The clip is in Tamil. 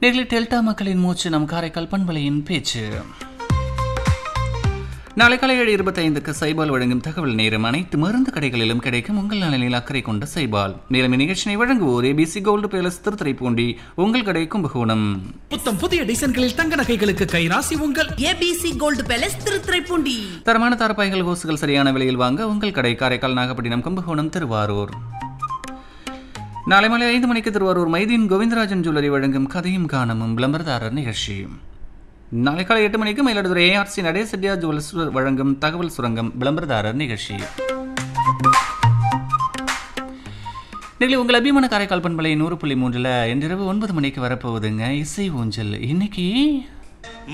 நேரில் டெல்டா மக்களின் மூச்சு நம் காரைக்கால் பண்பலையின் பேச்சு நாளை காலை ஏழு இருபத்தைந்துக்கு சைபால் வழங்கும் தகவல் நேரம் அனைத்து மருந்து கடைகளிலும் கிடைக்கும் உங்கள் நலனில் அக்கறை கொண்ட சைபால் மேலும் இந்நிகழ்ச்சியை வழங்குவோர் ஏபிசி கோல்டு பேலஸ் திருத்துறைப்பூண்டி உங்கள் கடை கும்பகோணம் புத்தம் புதிய டிசைன்களில் தங்க நகைகளுக்கு கைராசி உங்கள் ஏபிசி கோல்டு பேலஸ் திருத்துறைப்பூண்டி தரமான தாரப்பாய்கள் ஹோசுகள் சரியான விலையில் வாங்க உங்கள் கடை காரைக்கால் நாகப்பட்டினம் கும்பகோணம் திருவாரூர் நாளை மாலை ஐந்து மணிக்கு திருவாரூர் மைதீன் கோவிந்தராஜன் ஜுவல்லரி வழங்கும் கதையும் காணமும் விளம்பரதாரர் நிகழ்ச்சி நாளை காலை எட்டு மணிக்கு மயிலாடுதுறை ஏஆர்சி நடே செட்டியா ஜுவல்ஸ் வழங்கும் தகவல் சுரங்கம் விளம்பரதாரர் நிகழ்ச்சி நீங்கள் உங்கள் அபிமான காரைக்கால் பண்பலை நூறு புள்ளி மூன்றில் இன்றிரவு ஒன்பது மணிக்கு வரப்போகுதுங்க இசை ஊஞ்சல் இன்னைக்கு